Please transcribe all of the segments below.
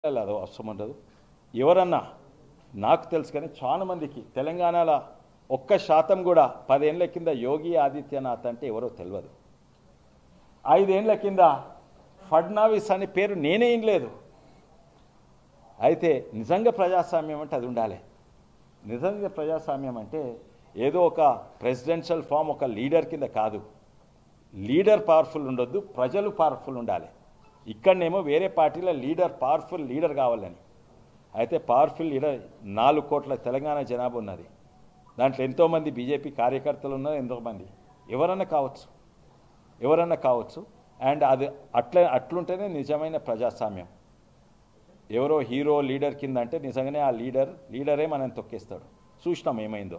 అది అవసరం ఉండదు ఎవరన్నా నాకు తెలుసు కానీ చాలా మందికి తెలంగాణలో ఒక్క శాతం కూడా పదేళ్ల కింద యోగి ఆదిత్యనాథ్ అంటే ఎవరో తెలియదు ఐదేళ్ల కింద ఫడ్నావిస్ అనే పేరు నేనే లేదు అయితే నిజంగా ప్రజాస్వామ్యం అంటే అది ఉండాలి నిజంగా ప్రజాస్వామ్యం అంటే ఏదో ఒక ప్రెసిడెన్షియల్ ఫామ్ ఒక లీడర్ కింద కాదు లీడర్ పవర్ఫుల్ ఉండొద్దు ప్రజలు పవర్ఫుల్ ఉండాలి ఇక్కడనేమో వేరే పార్టీలో లీడర్ పవర్ఫుల్ లీడర్ కావాలని అయితే పవర్ఫుల్ లీడర్ నాలుగు కోట్ల తెలంగాణ జనాభా ఉన్నది దాంట్లో ఎంతోమంది బీజేపీ కార్యకర్తలు ఉన్నారు ఎంతోమంది ఎవరన్నా కావచ్చు ఎవరన్నా కావచ్చు అండ్ అది అట్లా అట్లుంటేనే నిజమైన ప్రజాస్వామ్యం ఎవరో హీరో లీడర్ కింద అంటే నిజంగానే ఆ లీడర్ లీడరే మనం తొక్కేస్తాడు చూసినాం ఏమైందో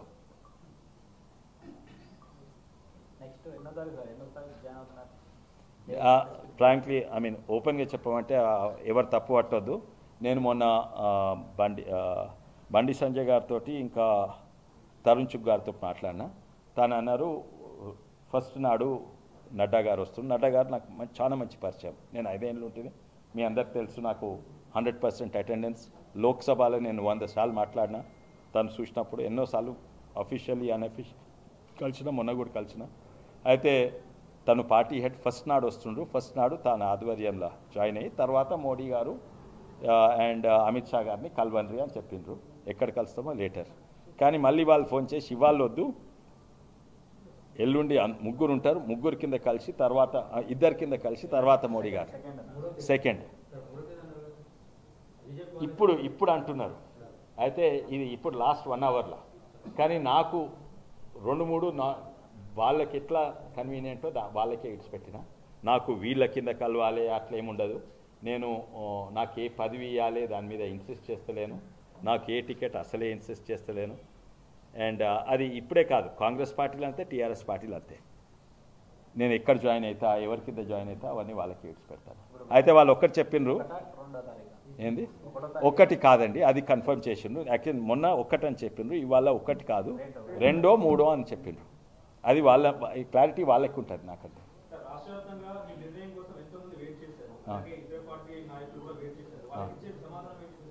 నెక్స్ట్ ఎన్నో తారీఖు సార్ ఎన్నో తారీఖు జాయిన్ అవుతున్నారు ఫ్రాంక్లీ ఐ మీన్ ఓపెన్గా చెప్పమంటే ఆ, ఎవరు తప్పు పట్టొద్దు నేను మొన్న ఆ, బండి ఆ, బండి సంజయ్ గారితో ఇంకా తరుణ్ చుక్ గారితో మాట్లాడినా తను అన్నారు ఫస్ట్ నాడు నడ్డా గారు వస్తుంది నడ్డా గారు నాకు మంచి- చాలా మంచి పరిచయం నేను ఐదేళ్ళు ఉంటుంది మీ అందరికి తెలుసు నాకు హండ్రెడ్ పర్సెంట్ అటెండెన్స్ లోక్సభలో నేను వంద సార్లు మాట్లాడినా తను చూసినప్పుడు ఎన్నోసార్లు అఫీషియల్లీ అన్అఫీషియల్ కలిసిన మొన్న కూడా కలిసిన అయితే తను పార్టీ హెడ్ ఫస్ట్ నాడు వస్తుండ్రు ఫస్ట్ నాడు తన ఆధ్వర్యంలో జాయిన్ అయ్యి తర్వాత మోడీ గారు అండ్ అమిత్ షా గారిని కలవన్రి అని చెప్పిండ్రు ఎక్కడ కలుస్తామో లేటర్ కానీ మళ్ళీ వాళ్ళు ఫోన్ చేసి ఇవాళ వద్దు ఎల్లుండి అన్- ముగ్గురు ఉంటారు ముగ్గురు కింద కలిసి తర్వాత ఆ, ఇద్దరు కింద కలిసి తర్వాత మోడీ గారు సెకండ్ ఇప్పుడు ఇప్పుడు అంటున్నారు అయితే ఇది ఇప్పుడు లాస్ట్ వన్ అవర్లో కానీ నాకు రెండు మూడు నా వాళ్ళకి ఎట్లా కన్వీనియంటో దా వాళ్ళకే ఇడిచిపెట్టిన నాకు వీళ్ళ కింద కలవాలి అట్లా ఏముండదు నేను ఆ, నాకు ఏ పదవి ఇవ్వాలి దాని మీద ఇన్సిస్ట్ చేస్తలేను నాకు ఏ టికెట్ అసలే ఇన్సిస్ట్ చేస్తలేను అండ్ అది ఇప్పుడే కాదు కాంగ్రెస్ పార్టీలు అంతే టీఆర్ఎస్ పార్టీలు అంతే నేను ఎక్కడ జాయిన్ అవుతా ఎవరి కింద జాయిన్ అవుతా అవన్నీ వాళ్ళకి ఇడిచిపెడతాను అయితే వాళ్ళు ఒక్కటి చెప్పిండ్రు ఒకటా రెండో తారీఖు ఏంది ఒకటో ఒక్కటి కాదండి అది కన్ఫర్మ్ చేసిండ్రు యాక్చువల్ మొన్న ఒక్కటి అని చెప్పిండ్రు ఇవాళ ఒక్కటి కాదు రెండో మూడో అని చెప్పిండ్రు అది వాళ్ళ క్లారిటీ వాళ్ళకి ఉంటుంది నాకంటే సార్, రాష్ట్ర వ్యాప్తంగా మీ నిర్ణయం కోసం ఎంతో మంది వెయిట్ చేశారు ఆ. అలాగే ఇతర పార్టీ నాయకులు కూడా వెయిట్ చేశారు వాళ్ళకి ఇచ్చే సమాధానం ఏంటి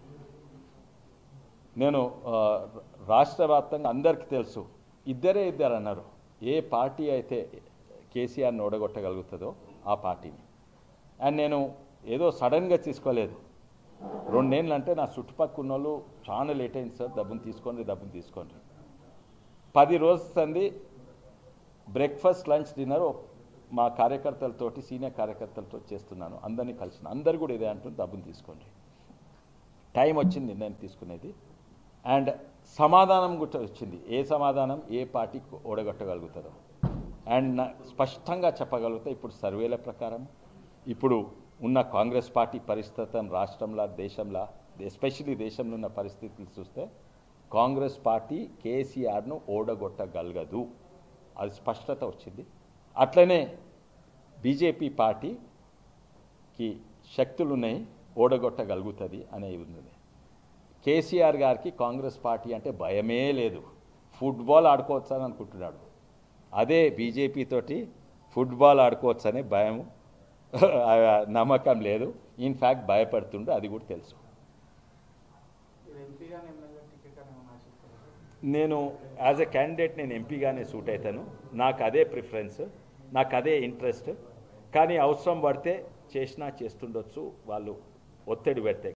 నేను ఆ, రాష్ట్ర వ్యాప్తంగా అందరికీ తెలుసు ఇద్దరే ఇద్దరు అన్నారు ఏ పార్టీ అయితే కేసీఆర్ని ఓడగొట్టగలుగుతుందో ఆ పార్టీని అండ్ నేను ఏదో సడన్గా తీసుకోలేదు రెండేళ్ళు అంటే నా చుట్టుపక్కల ఉన్న వాళ్ళు చాలా లేట్ అయింది సార్ డబ్బును తీసుకోండి డబ్బును తీసుకోండి పది రోజుల సంది బ్రేక్ఫాస్ట్ లంచ్ డిన్నర్ మా కార్యకర్తలతోటి సీనియర్ కార్యకర్తలతో చేస్తున్నాను అందరినీ కలిసిన అందరు కూడా ఇదే అంటుంది డబ్బును తీసుకోండి టైం వచ్చింది నిర్ణయం తీసుకునేది అండ్ సమాధానం కూడా వచ్చింది ఏ సమాధానం ఏ పార్టీ ఓడగొట్టగలుగుతుందో అండ్ నా స్పష్టంగా చెప్పగలుగుతా ఇప్పుడు సర్వేల ప్రకారం ఇప్పుడు ఉన్న కాంగ్రెస్ పార్టీ పరిస్థితి రాష్ట్రంలో దేశంలో ఎస్పెషలీ దేశంలో ఉన్న పరిస్థితులు చూస్తే కాంగ్రెస్ పార్టీ కేసీఆర్ను ఓడగొట్టగలగదు అది స్పష్టత వచ్చింది అట్లనే బీజేపీ పార్టీకి శక్తులు ఉన్నాయి ఓడగొట్టగలుగుతుంది అనేది ఉన్నది కేసీఆర్ గారికి కాంగ్రెస్ పార్టీ అంటే భయమే లేదు ఫుట్బాల్ ఆడుకోవచ్చని అనుకుంటున్నాడు అదే బీజేపీ తోటి ఫుట్బాల్ ఆడుకోవచ్చనే భయం నమ్మకం లేదు ఇన్ఫ్యాక్ట్ భయపడుతుండే అది కూడా తెలుసు ఇది ఎంపీగా ఎమ్మెల్యే టికెట్ అని ఏమైనా ఆశిస్తారు నేను యాజ్ ఎ క్యాండిడేట్ నేను ఎంపీగానే సూట్ అవుతాను నాకు అదే ప్రిఫరెన్స్ నాకు అదే ఇంట్రెస్ట్ కానీ అవసరం పడితే చేసినా చేస్తుండొచ్చు వాళ్ళు ఒత్తిడి పెడితే